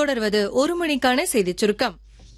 தொடர்வது ஒரு மணிக்கான செய்திச் சுருக்கம்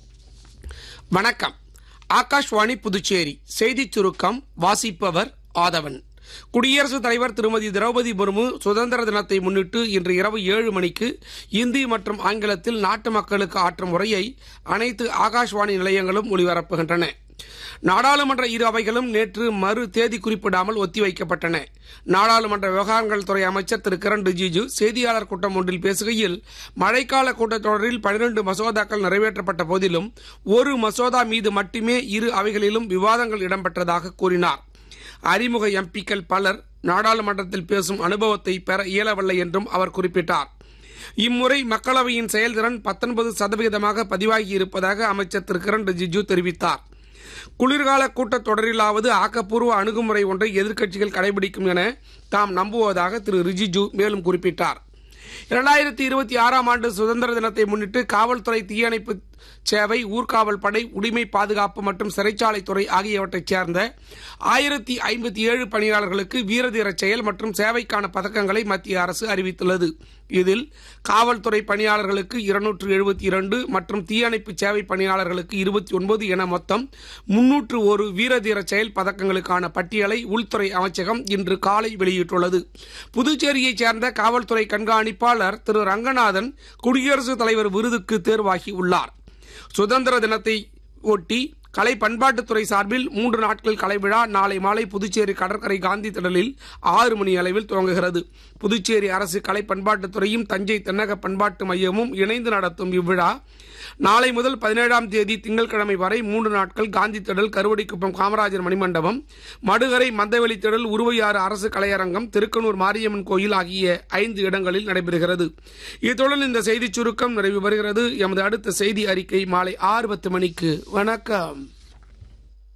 வணக்கம் ஆகாஷ்வாணி புதுச்சேரி செய்திச் சுருக்கம் வாசிப்பவர் ஆதவன் குடியரசுத் தலைவர் திருமதி திரௌபதி முர்மு சுதந்திர தினத்தை முன்னிட்டு இன்று இரவு ஏழு மணிக்கு இந்தி மற்றும் ஆங்கிலத்தில் நாட்டு மக்களுக்கு ஆற்றும் உரையை அனைத்து ஆகாஷ்வாணி நிலையங்களும் ஒளிபரப்புகின்றன நாடாளுமன்ற இரு அவைகளும் நேற்று மறு தேதி குறிப்பிடாமல் ஒத்திவைக்கப்பட்டன நாடாளுமன்ற விவகாரங்கள் துறை அமைச்சர் திரு கிரண் ரிஜிஜு செய்தியாளர் கூட்டம் ஒன்றில் பேசுகையில் மழைக்கால கூட்டத்தொடரில் பனிரெண்டு மசோதாக்கள் நிறைவேற்றப்பட்ட போதிலும் ஒரு மசோதா மீது மட்டுமே இரு அவைகளிலும் விவாதங்கள் இடம்பெற்றதாக கூறினார் அறிமுக எம்பிக்கள் பலர் நாடாளுமன்றத்தில் பேசும் அனுபவத்தை பெற இயலவில்லை என்றும் அவர் குறிப்பிட்டார் இம்முறை மக்களவையின் செயல்திறன் பத்தொன்பது சதவிகிதமாக பதிவாகியிருப்பதாக அமைச்சர் திரு கிரண் ரிஜிஜு தெரிவித்தார் குளிர்கால கூட்டத்தொடரிலாவது ஆக்கப்பூர்வ அணுகுமுறை ஒன்றை எதிர்க்கட்சிகள் கடைபிடிக்கும் என தாம் நம்புவதாக திரு ரிஜிஜு மேலும் குறிப்பிட்டார் இரண்டாயிரத்தி இருபத்தி ஆறாம் ஆண்டு சுதந்திர தினத்தை முன்னிட்டு காவல்துறை தீயணைப்பு சேவை ஊர்காவல் படை உரிமை பாதுகாப்பு மற்றும் சிறைச்சாலைத்துறை ஆகியவற்றைச் சேர்ந்த ஆயிரத்தி ஐம்பத்தி ஏழு பணியாளர்களுக்கு வீரதீர செயல் மற்றும் சேவைக்கான பதக்கங்களை மத்திய அரசு அறிவித்துள்ளது இதில் காவல்துறை பணியாளர்களுக்கு இருநூற்று எழுபத்தி இரண்டு மற்றும் தீயணைப்பு சேவை பணியாளர்களுக்கு இருபத்தி ஒன்பது என மொத்தம் முன்னூற்று ஒரு வீரதீர செயல் பதக்கங்களுக்கான பட்டியலை உள்துறை அமைச்சகம் இன்று காலை வெளியிட்டுள்ளது புதுச்சேரியைச் சேர்ந்த காவல்துறை கண்காணிப்பாளர் திரு ரங்கநாதன் குடியரசுத் தலைவர் விருதுக்கு தேர்வாகி உள்ளார் சுதந்திர தினத்தை ஒட்டி கலை பண்பாட்டுத்துறை சார்பில் மூன்று நாட்கள் கலை விழா நாளை மாலை புதுச்சேரி கடற்கரை காந்தி திடலில் ஆறு மணி அளவில் துவங்குகிறது புதுச்சேரி அரசு கலை பண்பாட்டுத்துறையும் தஞ்சை தென்னக பண்பாட்டு மையமும் இணைந்து நடத்தும் இவ்விழா நாளை முதல் பதினேழாம் தேதி திங்கட்கிழமை வரை மூன்று நாட்கள் காந்தி திடல் கருவடிக்குப்பம் காமராஜர் மணிமண்டபம் மடுகரை மந்தவெளி திடல் உருவையாறு அரசு கலையரங்கம் திருக்கனூர் மாரியம்மன் கோயில் ஆகிய ஐந்து இடங்களில் நடைபெறுகிறது இத்துடன் இந்த செய்திச் சுருக்கம் நிறைவு பெறுகிறது எமது அடுத்த செய்தி அறிக்கை மாலை ஆறு பத்து மணிக்கு வணக்கம்